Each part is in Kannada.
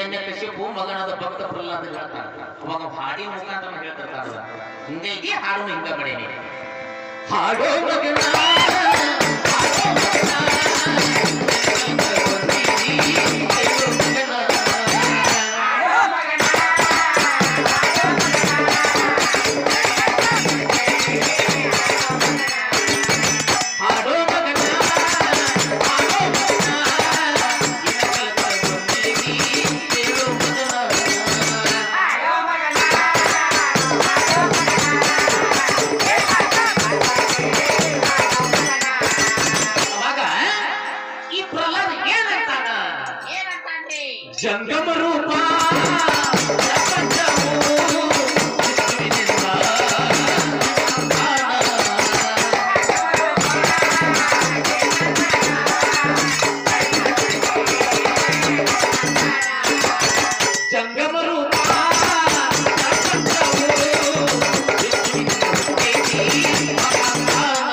ಹಿರಣ್ಯ ಕಶ್ಯಪು ಮಗನಾದ ಭಕ್ತ ಪ್ರಹ್ಲಾದ ಹೇಳ್ತಾನ ಅವಾಗ ಹಾಡಿನ ಮುಖಾಂತರ ಹೇಳ್ತಿರ್ತಾರ ಹಿಂಗಾಗಿ ಹಾಡು ಹಿಂಗ ಮಾಡೇನಿ ಹಾಡೋ ಮಗನ ಹಾಡೋ ಮಗನ, ಹಾಡೋ ಮಗನ. ಹಾಡೋ ಮಗನ ಹಾಡೋ ಮಗನ ಇನಕಲ ಬಂದಿಗಿ ಕೇಳೋ ಮಗನ ಅವಾಗ ಈ ಪ್ರಹ್ಲಾದ ಏನಂತಾನ ಜಂಗಮ ರೂಪ ಪ್ರಪಂಚವು ವಿಷ್ಣುವಿನಿಂದ ಸಂಧಾನ. ಜಂಗಮ ರೂಪ ಪ್ರಪಂಚವು ವಿಷ್ಣುವಿನಿಂದ ಸಂಧಾನ.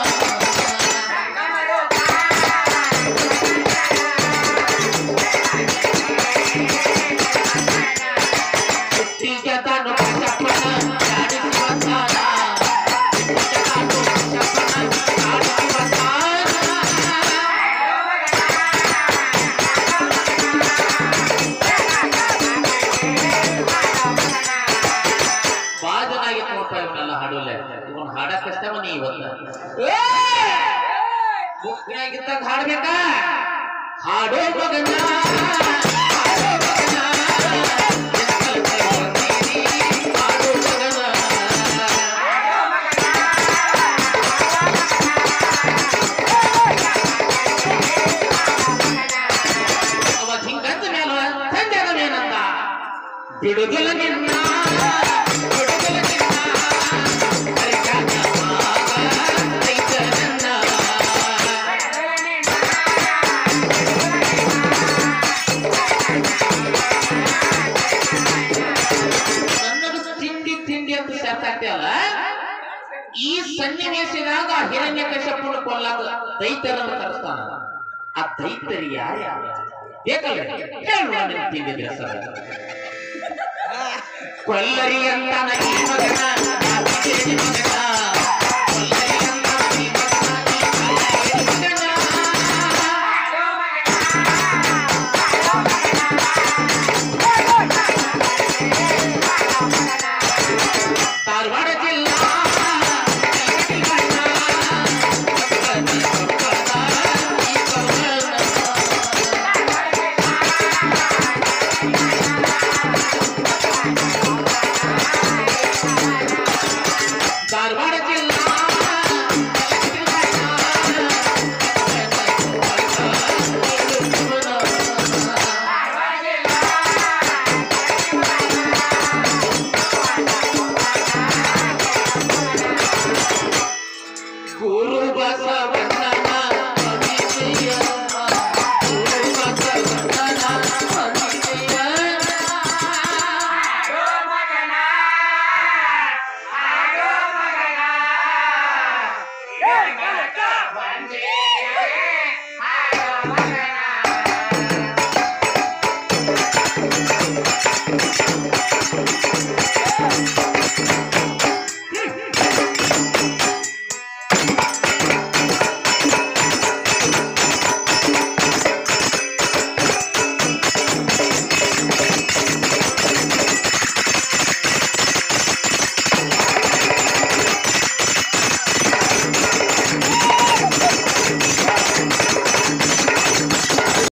ಹುಟ್ಟಿಗೆ ತಾನು ಪಂಚಪ್ಪನ ಜಾಡಿಸಿ ಬಂದಾನ. ಹುಟ್ಟಿಗೆ ತಾನು ಪಂಚಪ್ಪನ ಜಾಡಿಸಿ ಬಂದಾನ. ಬಾಳ ಜನ ಆಗಿತ್ತು ನೋಡ್ತಾ ಇವನ್ನೆಲ್ಲ ಹಾಡೋಲೆ ಇವನ್ ಹಾಡಕ್ ಕಷ್ಟವ ನೀ ಇವತ್ತ ಮುಖ್ಯಾಗಿದ್ದಾಗ ಹಾಡ್ಬೇಕಾ ಹಾಡೋ ಮಗನ ಹಾಡೋ ಮಗನ ಎಕ್ಕಲ ಕೈ ಬಂದೀನಿ, ಹಾಡೋ ಮಗನ ಅವಾಗ ಹಿಂಗಂದ ಮೇಲೆ ತಂದೆ ಏನಂತ ಬಿಡುಗಲ ನಿನ್ನ ಬಿಡುಗಲ ನಿನ್ನ ಹರಿಕಾನ ಮಾವ ರೈತನನ್ನ. ನನಗೆ ತಿಂಡಿ ತಿಂಡಿ ಅಂತ ಸೇರ್ತಾಗ್ತಿಯಲ್ಲ ಈ ಸನ್ನಿವೇಶದಾಗ ಹಿರಣ್ಯ ಕಶ್ಯಪನ ಕೊಲ್ಲಾಕ ದೈತ್ಯರನ್ನು ಕರೆಸ್ತಾನ ಆ ದೈತ್ಯರು ಯಾರ್ಯಾರ ಬೇಕಲ್ಲ ಹೇಳುವ ನಿನ್ ತಿಂದಿದ್ರೆ ಸರ್ ಕೊಲ್ಲರಿ ಅಂತ ಈ ಮಗನ